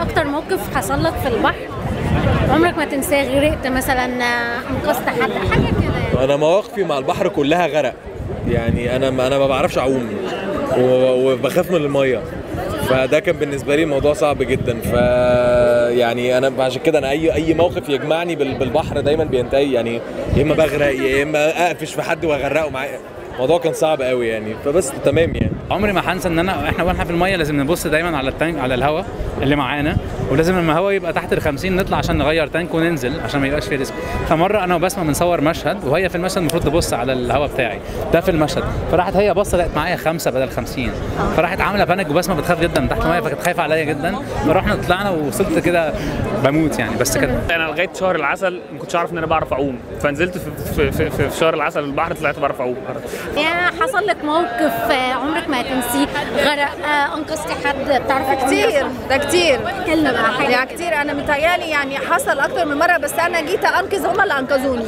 اكتر موقف حصل لك في البحر عمرك ما تنساه غرقت مثلا انقذت حد حاجه كده يعني انا مواقفي مع البحر كلها غرق يعني انا انا ما بعرفش اعوم و- وبخاف من الميه فده كان بالنسبه لي الموضوع صعب جدا ف يعني انا عشان كده انا اي اي موقف يجمعني بال- بالبحر دايما بينتهي يعني يا اما بغرق يا اما اقفش في حد واغرقه معايا الموضوع كان صعب قوي يعني فبس تمام يعني عمري ما هنسى ان انا احنا واحنا في الميه لازم نبص دايما على التانك على الهواء اللي معانا ولازم لما الهواء يبقى تحت ال 50 نطلع عشان نغير تانك وننزل عشان ما يبقاش فيه ريسك فمره انا وبسمه بنصور مشهد وهي في المشهد المفروض تبص على الهواء بتاعي ده في المشهد فراحت هي بصه لقت معايا خمسه بدل 50 فراحت عامله بانيك وبسمه بتخاف جدا من تحت الميه فكانت خايفه عليا جدا فرحنا طلعنا ووصلت كده بموت يعني بس كانت انا لغايه شهر العسل ما كنتش اعرف ان انا بعرف اعوم فنزلت في, في, في, في, في شهر العسل البحر طلعت بعرف اعوم يعني حصل لك موقف آه، عمرك ما هتنسيه غرق آه، انقذت حد بتعرفي كتير ده كتير كلمة بقى حاجه يعني كتير انا متهيالي يعني حصل اكتر من مره بس انا جيت انقذ هم اللي انقذوني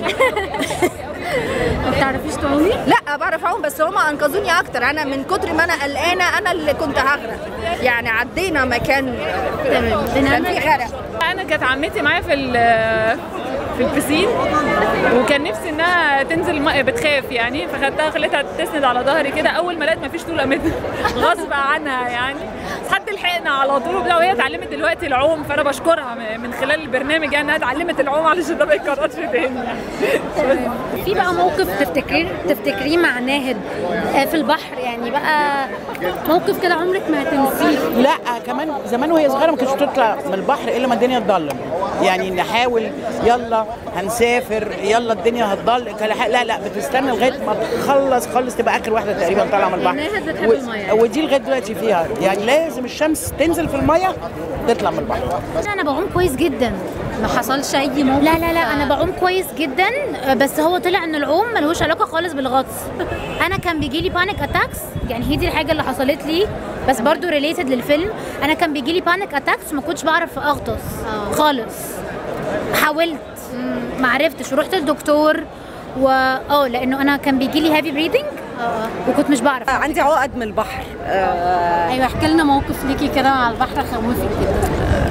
ما بتعرفيش تعومي لا بعرف اعوم بس هم انقذوني اكتر انا من كتر ما انا قلقانه انا اللي كنت هغرق يعني عدينا مكان تمام كان بنعمل في غرق انا كانت عمتي معايا في ال- في البسين وكان نفسي انها تنزل ميه بتخاف يعني فخدتها خليتها تسند على ظهري كده اول ما لقيت مفيش طول قامت غصب عنها يعني بس حد لحقنا على طول وبتاع وهي اتعلمت دلوقتي العوم فانا بشكرها م- من خلال البرنامج يعني انها اتعلمت العوم علشان ده ما يتكررش تاني يعني في بقى موقف تفتكريه تفتكريه مع ناهد آه، في البحر يعني بقى موقف كده عمرك ما هتنسيه لا كمان زمان وهي صغيره ما كانتش بتطلع من البحر الا ما الدنيا تضلم يعني نحاول يلا هنسافر يلا الدنيا هتضل كلا- لا لا بتستنى لغايه ما تخلص خالص تبقى اخر واحده تقريبا طالعه من البحر ناهد بتحب المية. ودي لغايه دلوقتي فيها يعني لازم الشمس تنزل في الميه تطلع من البحر انا بعوم كويس جدا ما حصلش اي موقف لا لا لا انا بعوم كويس جدا بس هو طلع ان العوم ملوش علاقه خالص بالغطس انا كان بيجي لي بانيك اتاكس يعني هي دي الحاجه اللي حصلت لي بس برضو ريليتد للفيلم انا كان بيجي لي بانيك اتاكس وما كنتش بعرف اغطس خالص حاولت ما عرفتش ورحت للدكتور و اه لانه انا كان بيجي لي هافي بريدنج وكنت مش بعرف عندي عقد من البحر آه، ايوه احكي لنا موقف ليكي كده على البحر خوفك جدا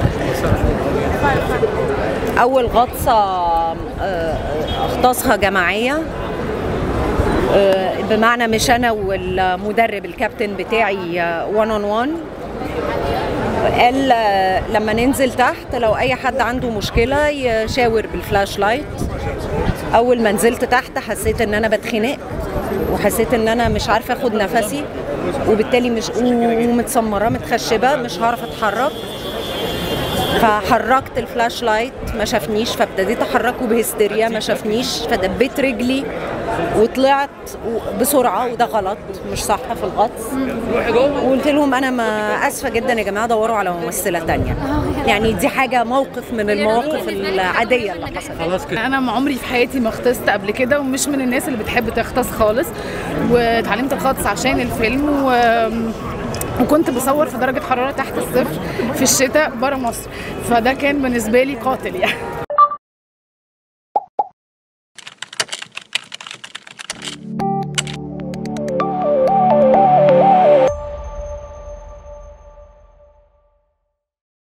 اول غطسه آه، اغطاسها جماعيه آه، بمعنى مش انا والمدرب الكابتن بتاعي 1 اون 1 قال آه، لما ننزل تحت لو اي حد عنده مشكله يشاور بالفلاش لايت اول ما نزلت تحت حسيت ان انا بتخنق وحسيت ان انا مش عارفه اخد نفسي وبالتالي مش ومتسمره متخشبه مش هعرف اتحرك فحركت الفلاش لايت ما شافنيش فابتديت احركه بهستيريا ما شافنيش فدبيت رجلي وطلعت و- بسرعه وده غلط مش صح في الغطس وقلت لهم انا ما اسفه جدا يا جماعه دوروا على ممثله تانية يعني دي حاجه موقف من المواقف العاديه اللي حصلت انا ما عمري في حياتي ما اغتصت قبل كده ومش من الناس اللي بتحب تغطس خالص واتعلمت الغطس عشان الفيلم و وكنت بصور في درجة حرارة تحت الصفر في الشتاء برا مصر فده كان بالنسبة لي قاتل يعني